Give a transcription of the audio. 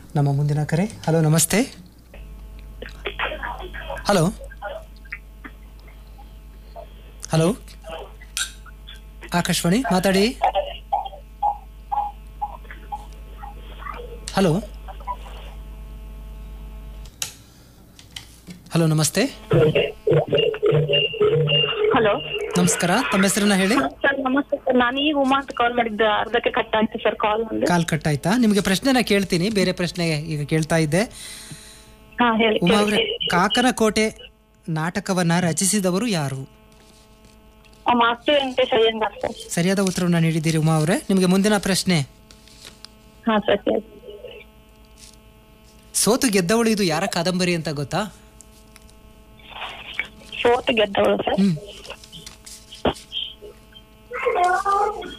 ನಮ್ಮ ಮುಂದಿನ ಕರೆ ಹಲೋ ನಮಸ್ತೆ ಹಲೋ ಹಲೋ ಆಕಾಶವಾಣಿ ಮಾತಾಡಿ ಹಲೋ ಹಲೋ ನಮಸ್ತೆ ಹಲೋ ನಮಸ್ಕಾರ ತಮ್ಮ ಹೆಸರನ್ನ ಹೇಳಿ ಸರ್ ನಮಸ್ತೆ ಸರ್ ನಾನು ಈಗ ಉಮಾ ಅಂತ ಕಾಲ್ ಮಾಡಿದ್ದೆ ಅರ್ಧಕ್ಕೆ ಕಟ್ ಆಯ್ತು ಸರ್ ಕಾಲ್ ಒಂದು ಕಾಲ್ ಕಟ್ ಆಯ್ತಾ ನಿಮಗೆ ಪ್ರಶ್ನೆನ ಕೇಳ್ತೀನಿ ಬೇರೆ ಪ್ರಶ್ನೆ ಈಗ ಕೇಳ್ತಾ ಇದ್ದೆ ಹಾ ಹೇಳಿ ಉಮಾ ಅವರೇ ಕಾಕನ ಕೋಟೆ ನಾಟಕವನ್ನ ರಚಿಸಿದವರು ಯಾರು ಮಾಸ್ಟರ್ ವೆಂಕಟೇಶ್ ಅಯ್ಯಂಗಾರ್ ಸರ್ ಸರಿಯಾದ ಉತ್ತರವನ್ನ ನೀಡಿದ್ದೀರಿ ಉಮಾ ಅವರೇ ನಿಮಗೆ ಮುಂದಿನ ಪ್ರಶ್ನೆ ಹಾ ಸರ್ ಸರಿ ಸೋತು ಗೆದ್ದವಳು ಇದು ಯಾರ ಕಾದಂಬರಿ ಅಂತ ಗೊತ್ತಾ ಸೋತು ಗೆದ್ದವಳು ಸರ್ ಹ್ಮ್